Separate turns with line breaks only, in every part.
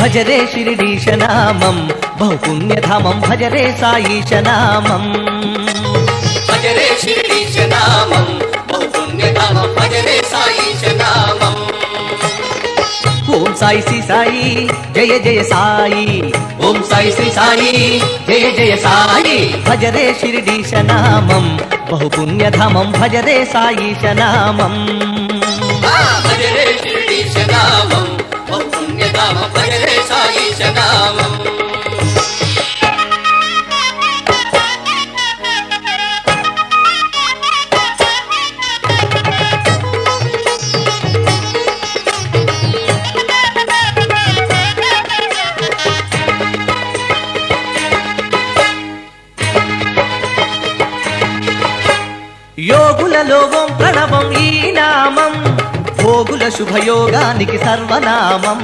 భజరే శిరిడీశనామం బహుపుణ్యధామం భజరే సాయిశనామం
భజరే శిరీష నామం బహుపుణ్యధామం భజరే సాయిష నామం
ఓం సాయి శ్రీ సాయి జయ జయ సాయి
ఓం సాయి శ్రీ సాయి జయ జయ సాయి
భజరే శిరిడీశనామం బహుపుణ్యధామం భజరే సాయిశనామం
ఆ, భజరే శిరీష నామం బహుపుణ్యధామం భజరే సాయిష నామం
యోగులలో ఓం ప్రణవం ఈ నామం భోగుల శుభయోగానికి సర్వనామం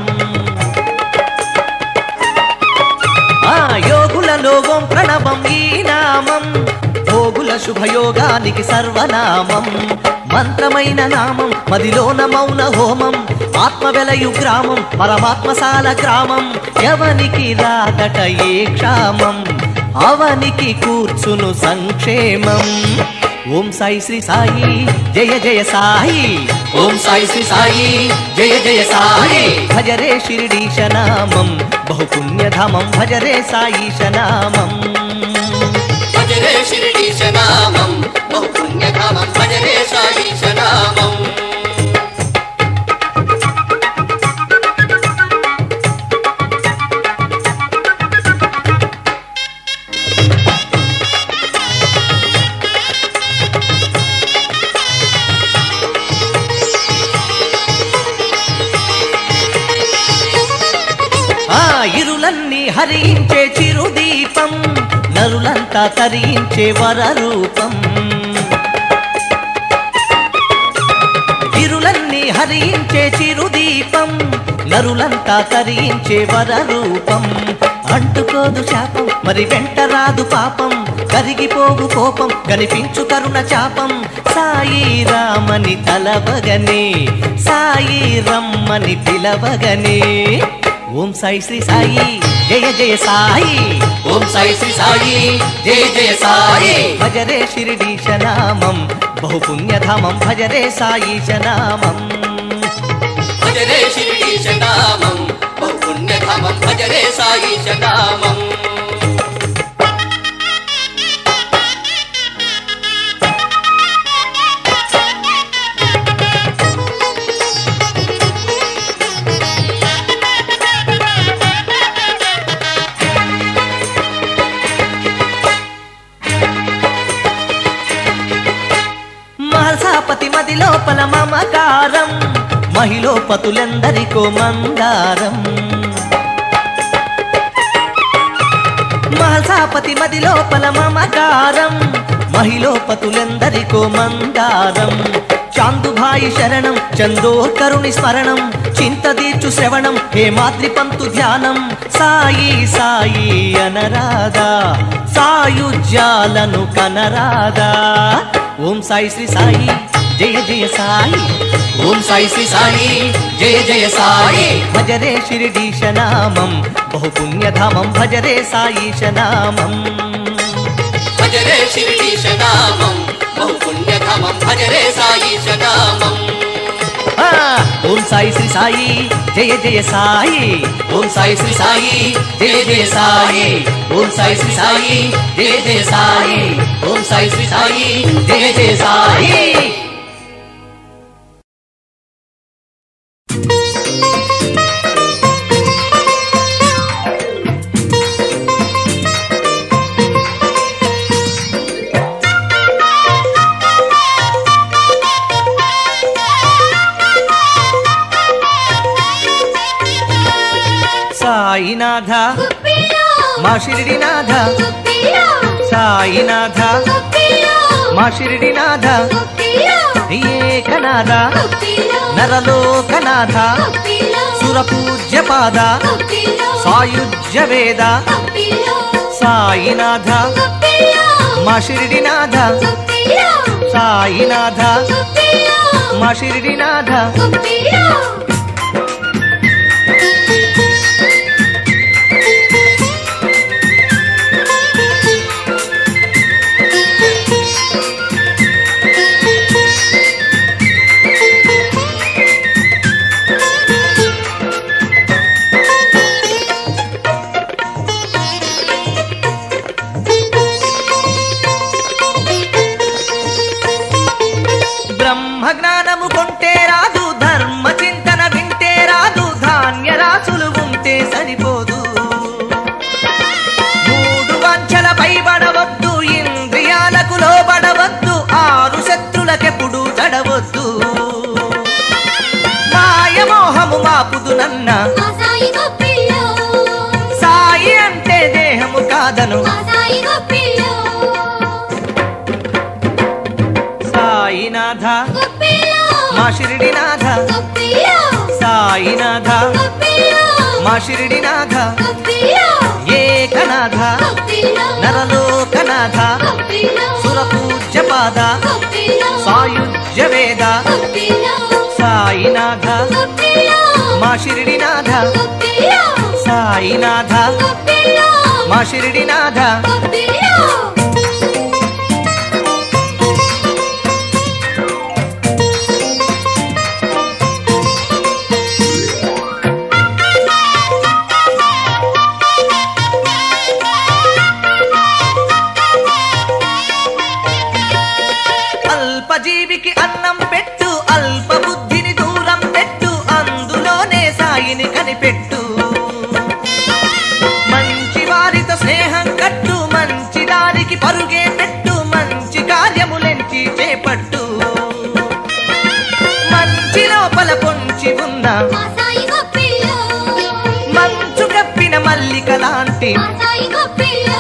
ఆ యోగులలో ఓం ప్రణవం ఈ నామం భోగుల శుభయోగానికి సర్వనామం మంత్రమైన నామం మదిలోన మౌన హోమం ఆత్మవెలయు గ్రామం పరమాత్మసాల గ్రామం ఎవనికి రాదట ఏ క్షామం అవనికి కూర్చును సంక్షేమం ఓం సాయి శ్రీ సాయి జయ జయ సాయి
ఓం సాయి శ్రీ సాయి జయ జయ సాయి
భజరే శిరిడీశనామం బహుపుణ్యధామం భజరే సాయిశనామం
భజరే శిరీష నామం బహుపుణ్యధామం భజరే సాయిష నామం
ఆ ఇరులన్నీ హరించే చిరుదీపం నరులంతా తరించే వరరూపం ఇరులన్నీ హరించే చిరుదీపం నరులంతా తరించే వరరూపం అంటుకోదు శాపం మరి వెంట రాదు పాపం కరిగిపోగు కోపం కనిపించు కరుణ చాపం సాయి రామని తలవగనే సాయి రమ్మని పిలవగనే ఓం సాయి శ్రీ సాయి జయ జయ సాయి
ఓం సాయి శ్రీ సాయి జయ జయ సాయి
భజరే శిరిడీశనామం బహుపుణ్యధామం భజరే సాయిశనామం
భజరే శిరీష నామం బహుపుణ్యధామం భజరే సాయిష నామం
మహసాపతి మది లోపల మమకారం మహిళోపతులెందరికో మందారం మహసాపతి మది లోపల మమకారం మహిళోపతులెందరికో మందారం చాందుభాయి శరణం చందోకరుని స్మరణం చింతదీర్చు శ్రవణం హేమాద్రి పంతు ధ్యానం సాయి సాయి అనరాదా సాయుజ్యాలను కనరాదా ఓం సాయి శ్రీ సాయి జయ జయ సాయి
ఓం సాయి శ్రీ సాయి జయ జయ సాయి
భజరే శిరిడీశనామం బహుపుణ్యధామం భజరే సాయిశనామం
భజరే శిరీష నామం బహుపుణ్యధామం భజరే సాయిష నామం
ఆ, ఓం సాయి శ్రీ సాయి జయ జయ సాయి
ఓం సాయి శ్రీ సాయి జయ జయ సాయి ఓం సాయి శ్రీ సాయి జయ జయ సాయి ఓం సాయి శ్రీ సాయి జయ జయ సాయి
సాయినాథ
కుప్పిలో
మా షిరిడినాథ
కుప్పిలో
సాయినాథ
కుప్పిలో
మా షిరిడినాథ
కుప్పిలో
ఏకనాథ
కుప్పిలో
నరలోకనాథ
కుప్పిలో
సురపూజ్య పాద
కుప్పిలో
సాయుజ్య వేద
కుప్పిలో
సాయినాథ
కుప్పిలో
మా షిరిడినాథ
కుప్పిలో
సాయినాథ
కుప్పిలో
మా షిరిడినాథ
కుప్పిలో
అన్న
మా సాయి గొప్పిల్లో
సాయి అంటే దేహము కాదను
మా సాయి గొప్పిల్లో
సాయినాథ
గొప్పిల్లో
మా షిరిడినాథ
గొప్పిల్లో
సాయినాథ
గొప్పిల్లో
మా షిరిడినాథ
గొప్పిల్లో
ఏకనాథ
గొప్పిల్లో
నరలోకనాథ
గొప్పిల్లో
సురపూజ్య పాద
గొప్పిల్లో
సాయుజ్య వేద
గొప్పిల్లో
సాయినాథ
గొప్పిల్లో
మా షిరిడినాథ
గొప్పిల్లో
సాయినాథ
గొప్పిల్లో
మా షిరిడినాథ
గొప్పిల్లో
అల్పజీవికి అన్నం పెట్టు అల్ప బుద్ధిని దూరం పెట్టు అందులోనే సాయిని కనిపెట్టు మంచి వారితో స్నేహం కట్టు మంచి దారికి పరుగే పెట్టు మంచి కార్యములెంచి చేపట్టు మంచి లోపల పొంచి ఉన్న
మా సాయి గొప్పిల్లో
మంచు కప్పిన మల్లిక లాంటి
మా సాయి గొప్పిల్లో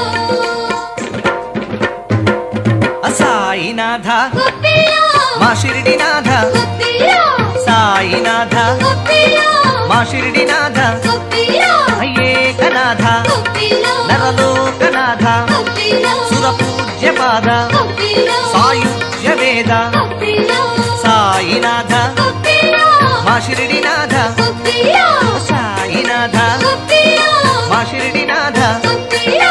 సాయినాథ
గొప్పిల్లో
మా షిరిడినాథ
గొప్పిల్లో
సాయినాథ
గొప్పిల్లో
మా షిరిడినాథ
గొప్పిల్లో
ఏకనాథ
గొప్పిల్లో
నరలోకనాథ
గొప్పిల్లో
సురపూజ్య పాద
గొప్పిల్లో
సాయుజ్య వేద
గొప్పిల్లో
సాయినాథ
గొప్పిల్లో
మా షిరిడినాథ
గొప్పిల్లో
సాయినాథ
గొప్పిల్లో
మా షిరిడినాథ
గొప్పిల్లో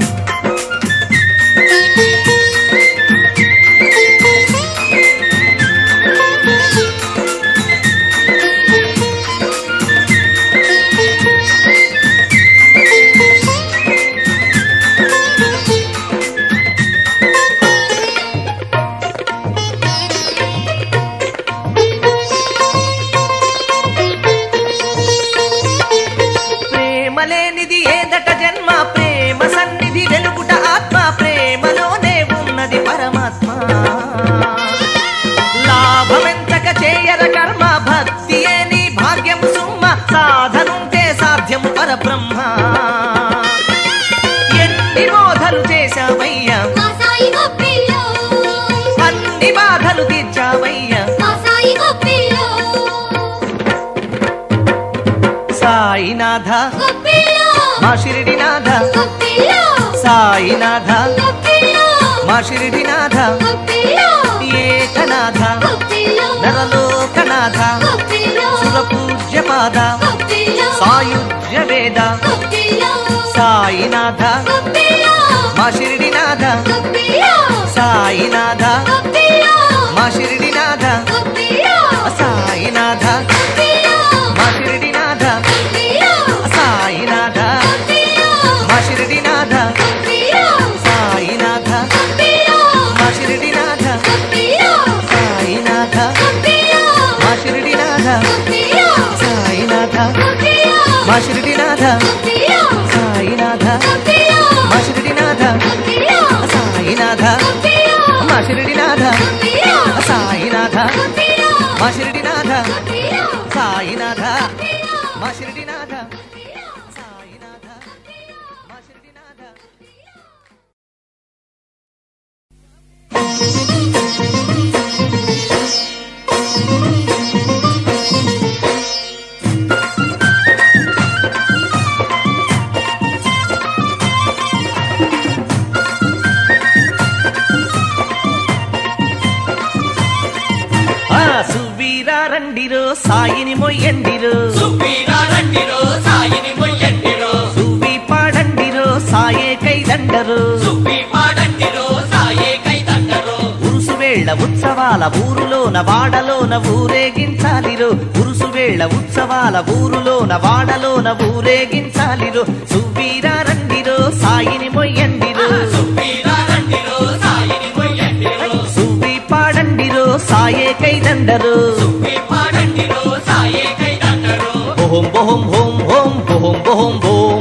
ప్రేమ లేనిది ఏదట జన్మ ప్రేమ సన్నిధి వెలుగుట ఆత్మ ప్రేమలోనే ఉన్నది పరమాత్మ లాభమెంతక చేయర కర్మ భక్తి నీ భాగ్యం సుమ్మ సాధనుంటే సాధ్యము పరబ్రహ్మ ఎన్ని బోధలు చేశావయ్యా
మా సాయి గొప్పిల్లో
అన్ని బాధలు తీర్చావయ్యా
మా సాయి గొప్పిల్లో
సాయినాథ
గొప్పిల్లో
మా షిరిడినాథ
గొప్పిల్లో
సాయినాథ
గొప్పిల్లో
మా షిరిడినాథ
గొప్పిల్లో
ఏకనాథ
గొప్పిల్లో
నరలోకనాథ
గొప్పిల్లో
సురపూజ్య పాద
గొప్పిల్లో
సాయుజ్య వేద
గొప్పిల్లో
సాయినాథ
గొప్పిల్లో
మా షిరిడినాథ
గొప్పిల్లో
సాయినాథ
గొప్పిల్లో
మా షిరిడినాథ
గొప్పిల్లో
సాయినాథ
గొప్పిల్లో
మా షిరిడినాథ
గొప్పిల్లో
సాయినాథ
గొప్పిల్లో
మా షిరిడినాథ
గొప్పిల్లో
సాయినాథ
గొప్పిల్లో
మా షిరిడినాథ
గొప్పిల్లో
సాయినాథ
గొప్పిల్లో
మా షిరిడినాథ
గొప్పిల్లో
సాయినాథ
గొప్పిల్లో
మా షిరిడినాథ
గొప్పిల్లో
సాయినాథ
గొప్పిల్లో
మా షిరిడినాథ
గొప్పిల్లో
సాయినాథ
గొప్పిల్లో
మా షిరిడినాథ
గొప్పిల్లో
సాయినాథ
గొప్పిల్లో
మా షిరిడినాథ
గొప్పిల్లో
సాయినాథ మా షిరిడినాథ సాయినాథ మా షిరిడినాథ ఆ సువీరా రండిరో సాయిని మొయ్యండిరో
సుబ్బీరారంటిరో సాయిని మొయ్యంటిరో
సువి పాడండిరో సాయే కైదండరు
సుబ్బి పాడంటిరో సాయే కైతండరో
ఉరుసు వేళ ఉత్సవాల ఊరులోన వాడలోన ఊరేగించాలిరో ఉరుసు వేళ ఉత్సవాల ఊరులోన వాడలోన ఊరేగించాలిరో సువీరా రండిరో సాయిని మొయ్యండిరో
సుబ్బీరారంటిరో సాయిని మొయ్యంటిరో
సువి పాడండిరో సాయే కైదండరు
సుబ్బి పాడంటిరో సాయే కైతండరో
బొహం బొహం హోం హోం బొహం బొహం బోం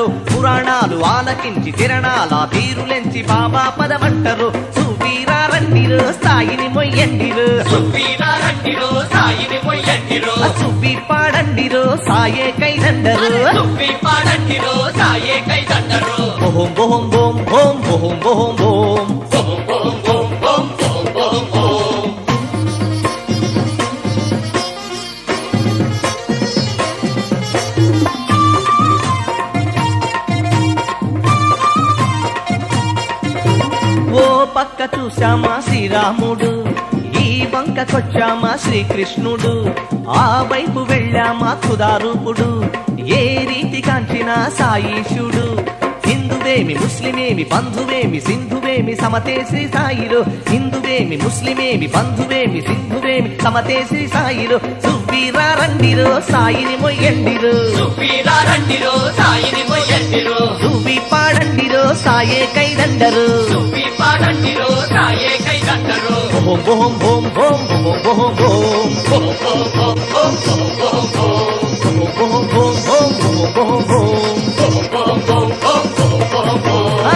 పదమంటరు పురాణాలు ఆలకించి తిరణాల తీరులెంచి బాబా పదమంటరు సువీరా రండిరు స్థాయిని మొయ్యండిరు
సుబ్బీనారంటిరో సాయిని మొయ్యంటిరో
సుబ్బి పాడండిరు సాయే కైదండరు
సుబ్బి పాడంటిరో సాయే కై దండరో
బొహం బొహం బోం బోం బొహం బొహం బోం
ఓం ఓం ఓం ఓం ఓం ఓం ఓం
ఓ పక్క చూశామా శ్రీరాముడు ఈ వంకకొచ్చామా శ్రీకృష్ణుడు ఆ వైపు వెళ్ళామా కుదారూపుడు ఏ రీతి కాంచిన సాయిషుడు హిందువేమి ముస్లిమేమి బంధువేమి సింధువేమి సమతే శ్రీ సాయిలో హిందువేమి ముస్లిమేమి బంధువేమి సింధువేమి సమతే శ్రీ సాయిలో సువ్వీరా రండిరో సాయిని మొయ్యండిరో
సుబ్బీనారంటిరో సాయిని మొయ్యంటిరో
సువ్వి పాడండిరో సాయే కైదండరు
సుబ్బి పాడంటిరో సాయే కై దండరో
బొహం బొహం బోం బోం బొహం బొహం బోం
ఓం ఓం ఓం ఓం ఓం ఓం ఓం
బొహం బొహం బోం బొహం బొహం బోం
ఓం ఓం ఓం ఓం ఓం ఓం
ఆ.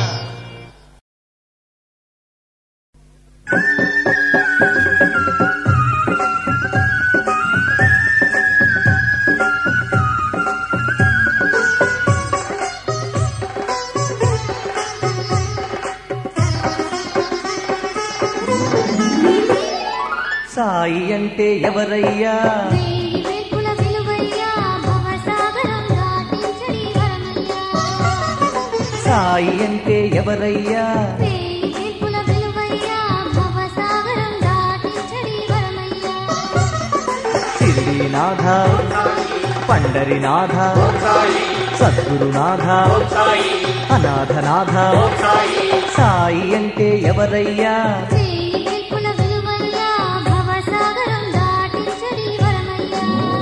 సాయి అంటే ఎవరయ్యా
వేయి వేల్పుల విలువయ్యా భవసాగరం దాటించడి వరమయ్యా
సాయి అంటే ఎవరయ్యా
వేయి వేల్పుల విలువయ్యా భవసాగరం దాటించడి వరమయ్యా
సిరినాథ పండరినాథ సద్గురునాథ అనాథనాథ సాయి అంటే ఎవరయ్యా
వేయి వేల్పుల విలువయ్యా భవసాగరం దాటించడి వరమయ్యా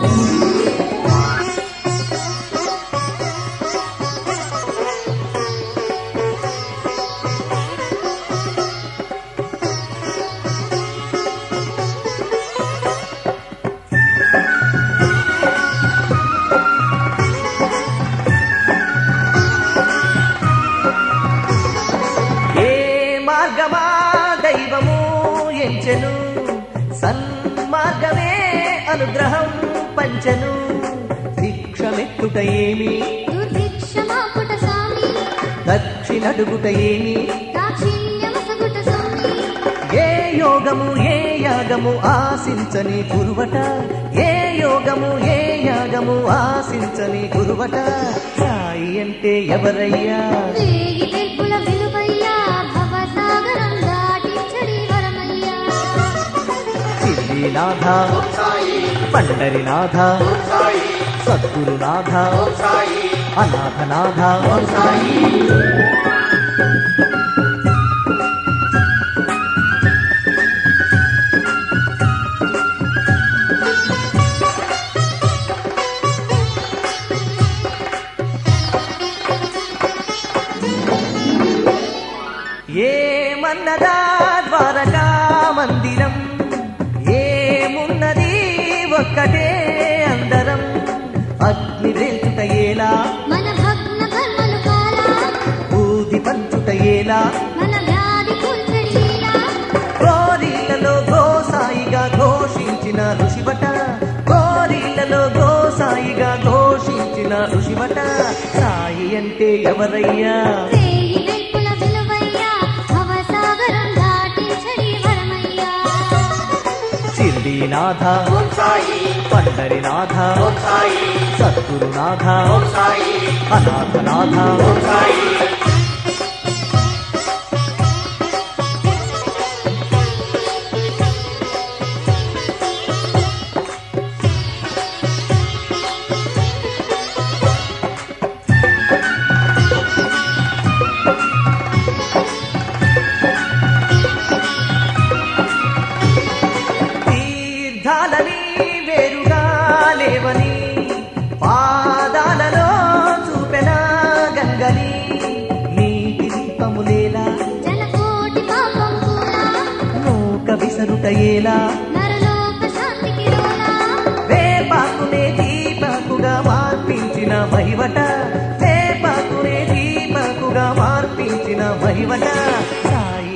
ఏ మార్గమా దైవము ఎంచెను సన్మార్గమే అనుగ్రహం పంచను దీక్షమెత్తుట ఏమి
దుర్భిక్షమాపుట స్వామి
దక్షిణడుగుట ఏమి
దాక్షిణ్యమసగుట స్వామి
ఏ యోగము ఏ యాగము ఆశించని గురువట ఏ యోగము ఏ యాగము ఆశించని గురువట సాయి అంటే ఎవరయ్యా
వేయి వెల్పుల విలువయ్యా భవసాగరం దాటించడి వరమయ్యా
సిద్ధినాథ పండరినాథ సద్గురునాథ అనాథనాథ ఏమన్నదా ద్వారకా మందిరం ఏమున్నది ఒక్కటే అందరం అగ్ని వేల్చుట ఏలా
మన భగ్న కర్మలు కాలా
బూది పంచుట ఏలా
మన వ్యాధి కుంచడీలా
గోరీలలో గోసాయిగా ఘోషించిన ఋషివట గోరీలలో గోసాయిగా ఘోషించిన ఋషివట సాయి అంటే ఎవరయ్యా
వేయి వెల్పుల విలువయ్యా భవసాగరం దాటించడి వరమయ్యా
సిద్ధినాథ పండరినాథ సద్గురునాథ అనాథనాథ తీర్థాలని వేరుగా లేవని పాదాలలో చూపెన గంగని నీటి దీపములేలా
జలకోటి పాపం కూలా
నూక విసరుట ఏలా
నరలోక శాంతికి రోలా
వేపాకునే దీపాకుగా మార్పించిన మహివట వేప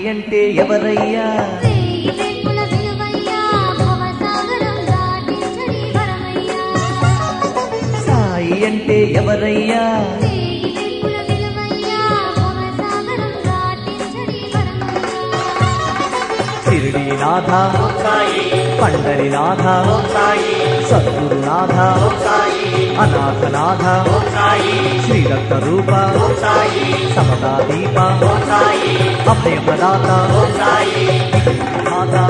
అంటే ఎవరయ్యా
వేయి వేపుల విలువయ్యా భవసాగరం దాటించడి వరమయ్యా
సాయి అంటే ఎవరయ్యా
వేయి వేపుల విలువయ్యా భవసాగరం దాటించడి వరమయ్యా
షిరిడీనాథ పండరినాథ సద్గురునాథ అనాథనాథ శ్రీరక్త రూప సమతా దీప అభయ ప్రదాత మాత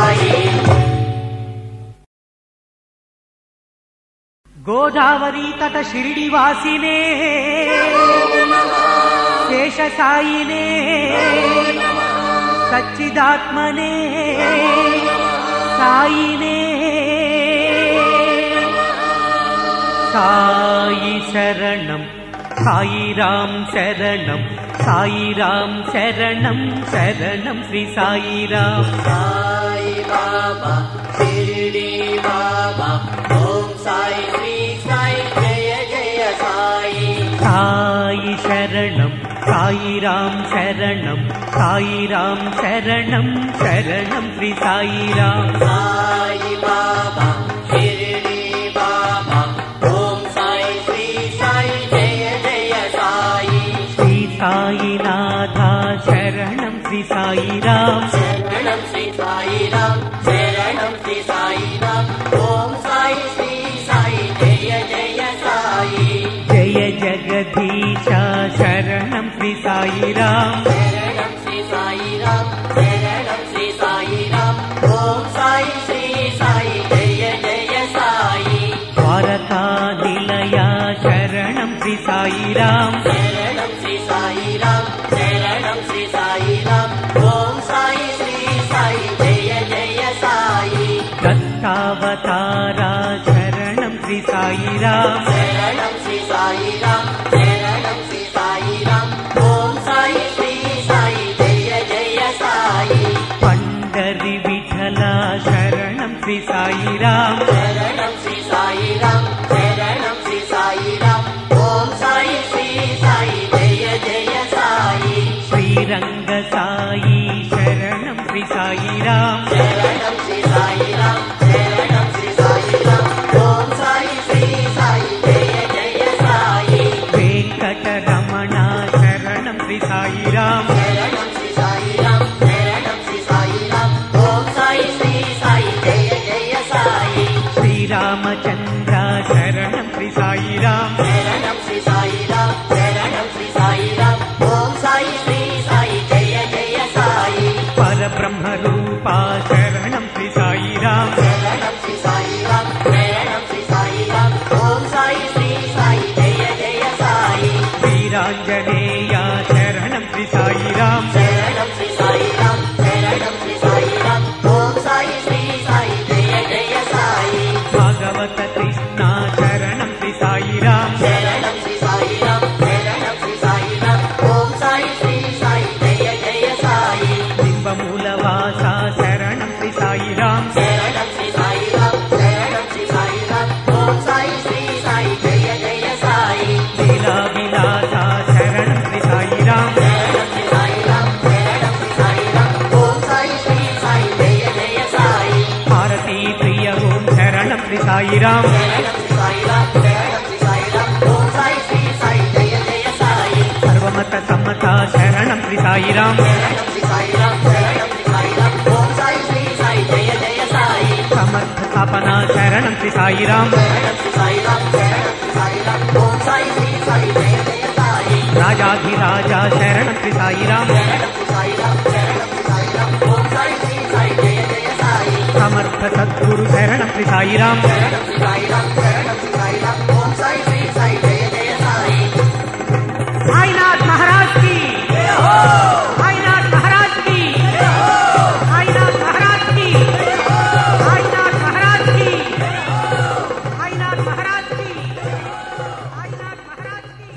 గోదావరి తట షిరిడి వాసినే శేషసాయినే సచ్చిదాత్మనే సాయినే సాయి శరణం సాయిరాం శరణం సాయిరాం శరణం శరణం శ్రీ సాయిరాం
సాయి బాబా షిరిడి బాబా ఓం సాయి శ్రీ సాయి జయ జయ సాయి
సాయి శరణం సాయిరాం శరణం సాయిరాం శరణం శరణం శ్రీ సాయిరాం
సాయి బాబా షిరిడి బాబా ఓం సాయి శ్రీ సాయి జయ జయ సాయి
శ్రీ సాయినాథ శరణం శ్రీ సాయిరాం
శరణం శ్రీ సాయిరాం శరణం శ్రీ సాయిరాం ఓం సాయి శ్రీ సాయి జయ జయ సాయి
జయ జగదీశ శరణం శ్రీ సాయిరాం
శరణం శ్రీ సాయిరాం శరణం శ్రీ సాయిరాం ఓం సాయి శ్రీ సాయి జయ జయ సాయి
ద్వారకా నిలయ శరణం శ్రీ సాయిరాం
శరణం శ్రీ సాయిరాం శరణం శ్రీ సాయిరాం ఓం సాయి శ్రీ సాయి జయ జయ సాయి
దత్తావతార శరణం శ్రీ సాయిరాం
శరణం శ్రీ సాయిరాం శరణం శ్రీ సాయిరాం ఓం సాయి శ్రీ సాయి జయ జయ సాయి
పండరి విఠల శరణం శ్రీ సాయిరాం
శరణం శ్రీ సాయిరాం శరణం శ్రీ సాయిరాం ఓం సాయి శ్రీ సాయి జయ జయ సాయి
శ్రీరంగ సాయి శరణం శ్రీ సాయిరాం
శరణం శ్రీ సాయిరాం శరణం శ్రీ సాయిరాం ఓం సాయి శ్రీ సాయి జయ జయ సాయి
వెంకటరమణ శరణం శ్రీ సాయిరాం
శరణం శ్రీ సాయిరాం శరణం శ్రీ సాయిరాం ఓం సాయి శ్రీ సాయి జయ జయ సాయి
శ్రీరామచంద్ర శరణం శ్రీ సాయిరాం
శరణం శ్రీ సాయిరాం శరణం శ్రీ సాయిరాం ఓం సాయి శ్రీ సాయి జయ జయ సాయి
పరబ్రహ్మ రూప శరణం శ్రీ సాయిరాం
శరణం శ్రీ సాయిరాం శరణం శ్రీ సాయిరాం ఓం సాయి శ్రీ సాయి జయ జయ సాయి
శ్రీరాంజనేయ శరణం శ్రీ సాయిరాం
శరణం శ్రీ సాయిరాం శరణం శ్రీ సాయిరాం ఓం సాయి శ్రీ సాయి జయ జయ సాయి
భాగవత కృష్ణ శరణం శ్రీ సాయిరాం
శరణం శ్రీ సాయిరాం శరణం శ్రీ సాయిరాం ఓం సాయి శ్రీ సాయి జయ జయ సాయి
లింబమూల వాస శరణం శ్రీ సాయిరాం
శరణం శ్రీ సాయిరాం శరణం శ్రీ సాయిరాం ఓం సాయి శ్రీ సాయి జయ జయ సాయి
లీలా విలాస శరణం శ్రీ సాయిరాం
శరణం శ్రీ సాయిరాం శరణం శ్రీ సాయిరాం ఓం సాయి శ్రీ సాయి జయ జయ సాయి
భారతీ ప్రియ ఓం శరణం శ్రీ సాయిరాం
శరణం శ్రీ సాయిరాం శరణం శ్రీ సాయిరాం ఓం సాయి శ్రీ సాయి జయ జయ సాయి
సర్వమత సమ్మత శరణం శ్రీ సాయిరాం
శరణం శ్రీ సాయిరాం శరణం శ్రీ సాయిరాం ఓం సాయి శ్రీ సాయి జయ జయ సాయి
సమర్థ స్థాపన శరణం శ్రీ సాయిరాం
శరణం శ్రీ సాయిరాం శరణం శ్రీ సాయిరాం ఓం సాయి శ్రీ సాయి జయ జయ సాయి
రాజాధిరాజ శరణం శ్రీ సాయిరాం
శరణం శ్రీ సాయిరాం శరణం శ్రీ సాయిరాం ఓం సాయి శ్రీ సాయి జయ జయ సాయి
సమర్థ సద్గురు శరణం శ్రీ సాయిరాం
శరణం శ్రీ సాయిరాం శరణం శ్రీ సాయిరాం ఓం సాయి శ్రీ సాయి జయ జయ సాయి
సాయినాథ్ మహారాజ్ కి సాయినాథ్ మహారాజ్ కి సాయినాథ్ మహారాజ్ కి సాయినాథ్ మహారాజ్ కి సాయినాథ్ మహారాజ్ కి సాయినాథ్ మహారాజ్ కి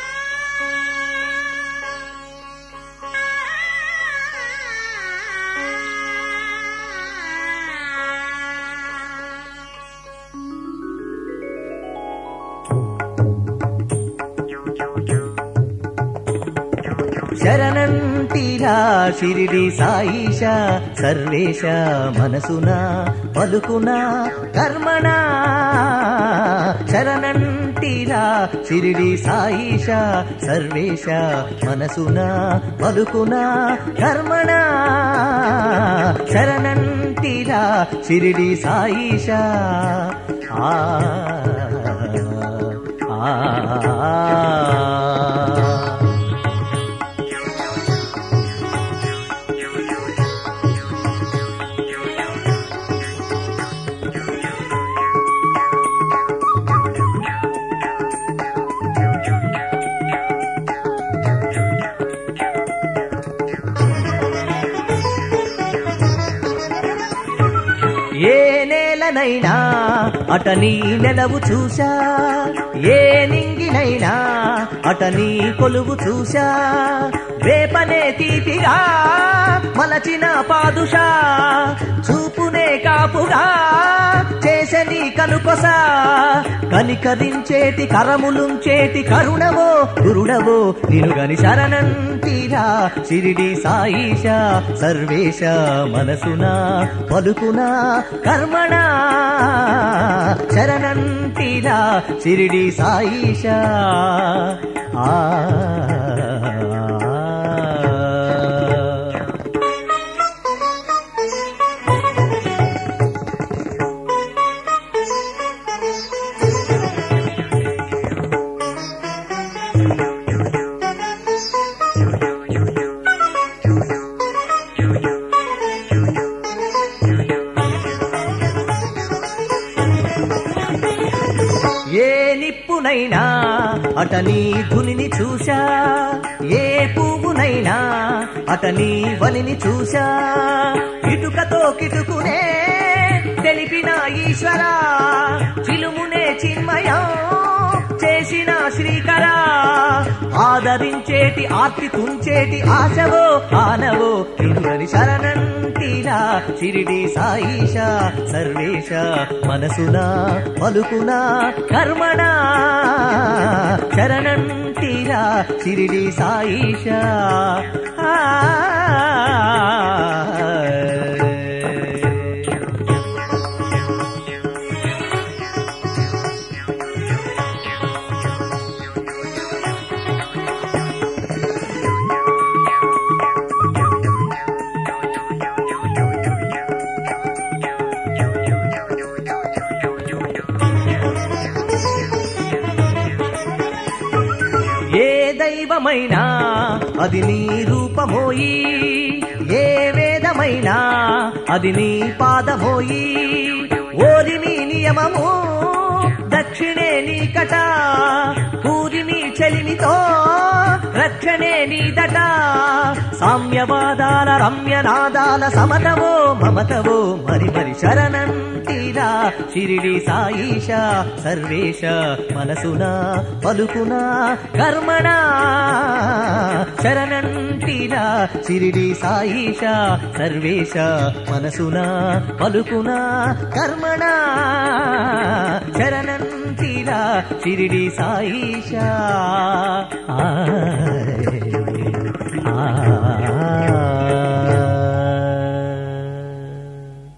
ఆ
శరణంటిరా షిరిడి సాయిష సర్వేశ మనసున పలుకున కర్మణ శరణంటిరా షిరిడి సాయిష సర్వేశ మనసున పలుకున కర్మణ శరణంటిరా షిరిడి సాయిష ఆ ఆ ఏ నేలనైనా అటనీ నెలవు చూశా ఏ నింగినైనా అటనీ కొలువు చూశా వేపనే తీపిగా మలచిన పాదుషా చూపునే కాపుగా చేసని కనుకొసా కనికరించేటి కరములుంచేటి కరుణవో గురుడవో నినుగని శరణంటిరా షిరిడి సాయిష సర్వేశ మనసున పలుకున కర్మణ శరణంటిరా షిరిడి సాయిష ఆ ఏ నిప్పునైనా అటనీ ధునిని చూశా ఏ పువ్వునైనా అటనీ వనిని చూశా ఇటుకతో కిటుకునే తెలిపిన ఈశ్వర చిలుమునే చిన్మయం చేసిన శ్రీకర ఆదరించేటి ఆర్తి తుంచేటి ఆశవో ఆనవో తిరుగని శరణంటిరా షిరిడి సాయిష సర్వేశ మనసున పలుకున కర్మణ శరణంటిరా షిరిడి సాయిష ఆ ఏ దైవమైనా అది నీ రూపమోయి ఏ వేదమైనా అది నీ పాదమోయి ఓరిమి నియమము దక్షిణే నీకట పూరిమి చెలిమితో రక్షణే నీదట సామ్యవాదాల రమ్యనాదాల సమతవో మమతవో మరి మరి శరణంటిరా షిరిడి సాయిష సర్వేశ మనసున పలుకున కర్మణ శరణంటిరా షిరిడి సాయిష సర్వేశ మనసున పలుకున కర్మణ శరణంటిరా షిరిడి సాయిష ఆ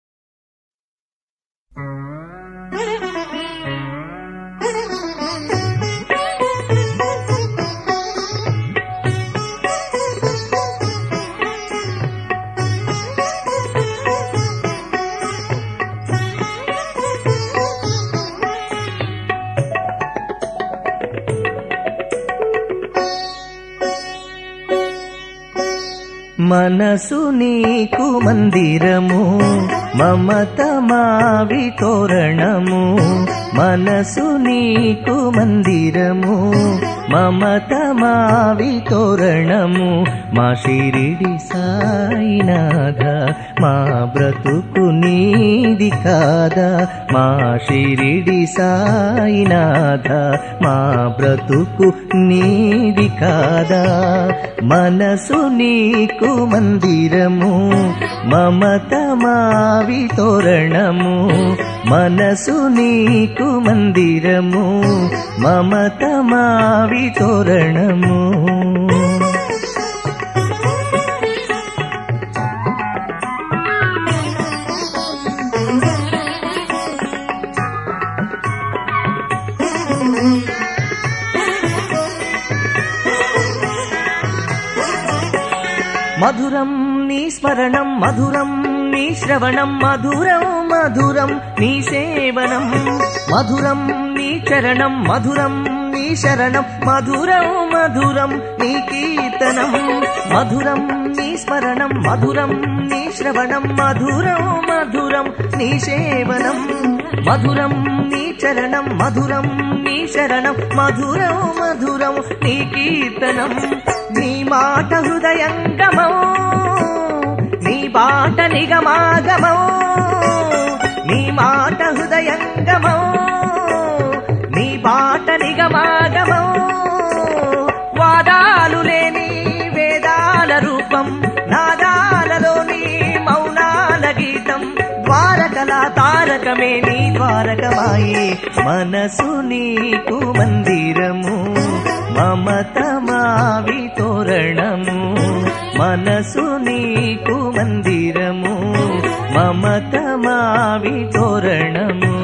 మనసు నీకు మందిరము మమత మావి తోరణము మనసు నీకు మందిరము మమత మావి తోరణము మా షిరిడి సాయినాథ మా బ్రతుకు నీది కాదా మా షిరిడి సాయినాథ మా బ్రతుకు నీది కాదా మనసు నీకు మందిరము మమత మావి తోరణము మనసు నీకు మందిరము మమత మావి తోరణము మధురం నీ స్మరణం మధురం నీ శ్రవణం మధురం మధురం నీ సేవనం మధురం నీ చరణం మధురం నీ శరణం మధురం మధురం నీ కీర్తనం మధురం నీ స్మరణం మధురం నీ శ్రవణం మధురం మధురం నీ సేవనం మధురం నీ చరణం మధురం నీ శరణం మధురం మధురం నీ కీర్తనం నీ మాట హృదయంగమో నీ బాట నిగమాగమో నీ మాట హృదయంగమో నీ బాట నిగమాగమో వాదాలు లేని వేదాల రూపం నాదాలలోని మౌనాల గీతం ద్వారకల తారకమే నీ ద్వారకమాయే మనసు నీకు మందిరము మమత మావి తోరణము మనసు నీకు మందిరము మమత మావి తోరణము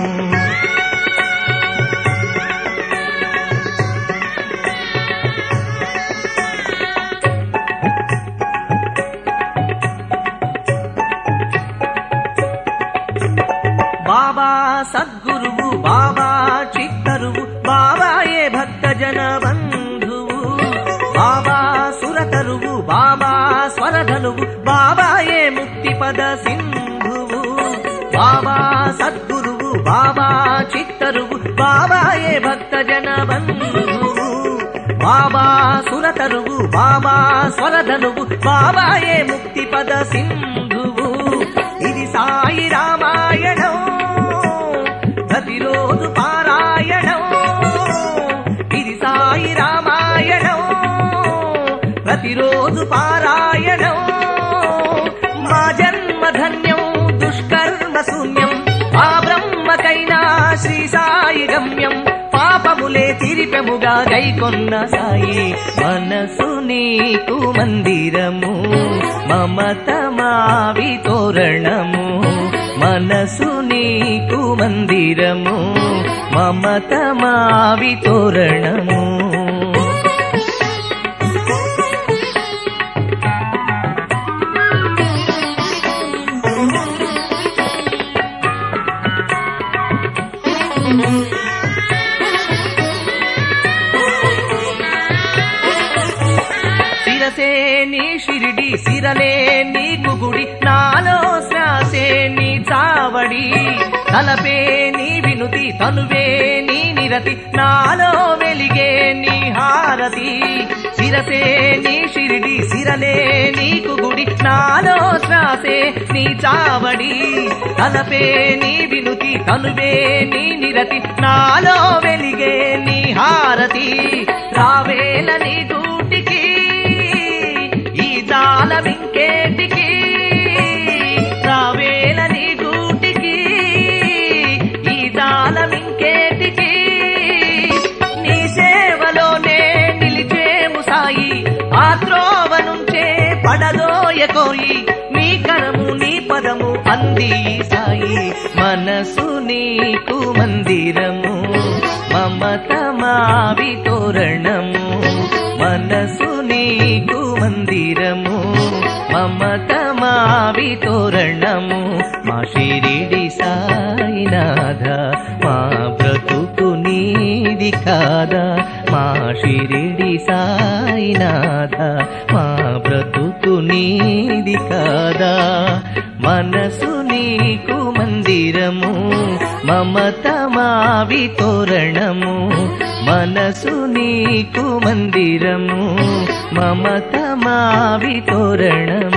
బాబా సద్గురువు బాబా చిత్తరువు బాబాయే భక్త జన బంధువు బాబా సురతరువు బాబా స్వరధనువు బాబాయే ముక్తి పద సింధువు బాబా సద్గురువు బాబా చిత్తరువు బాబాయే భక్త జన బంధువు బాబా సురతరువు బాబా స్వరధనువు బాబాయే ముక్తి పద సింధువు ఇది సాయి రామాయణం ప్రతిరోజు పారాయణం ఇది సాయి రామాయణం ప్రతిరోజు పారాయణం మా జన్మ ధన్యం దుష్కర్మ శూన్యం ఆ బ్రహ్మకైనా శ్రీ సాయి గమ్యం పాపములే తిరిపెముగా గైకొన్న సాయి మనసు నీకు మందిరము మమత మావి తోరణము మనసు నీకు మందిరము మమత మావి తోరణము శిరసే నీ షిరిడి సిరలే నీకు గుడి నాలో శ్వాసే నీ చావడి తలపే నీ వినుతి తనువే నీ నిరతి నాలో వెలిగే నీ హారతి శిరసే నీ షిరిడి సిరలే నీకు గుడి నాలో శ్వాసే నీ చావడి తలపే నీ వినుతి తనువే నీ నిరతి నాలో వెలిగే నీ హారతి రావేల నీ గూటికి ఈ జాలమింకేటికి రావేల నీ గూటికి ఈ జాలమింకేటికి నీ సేవలోనే నిలిచేము సాయి ఆ త్రోవ నుంచే పడదోయకోయి నీ కరము నీ పదము అంది సాయి మనసు నీకు మందిరము మమత మావి తోరణము మనసు నీకు మందిరము మమత మావి తోరణము మా షిరిడి సాయినాథ మా బ్రతుకు నీది కాదా మా షిరిడి సాయినాథ మా బ్రతుకు నీది కాదా మనసు నీకు మందిరము మమత మావి తోరణము మనసు నీకు మందిరము మమత మావి తోరణము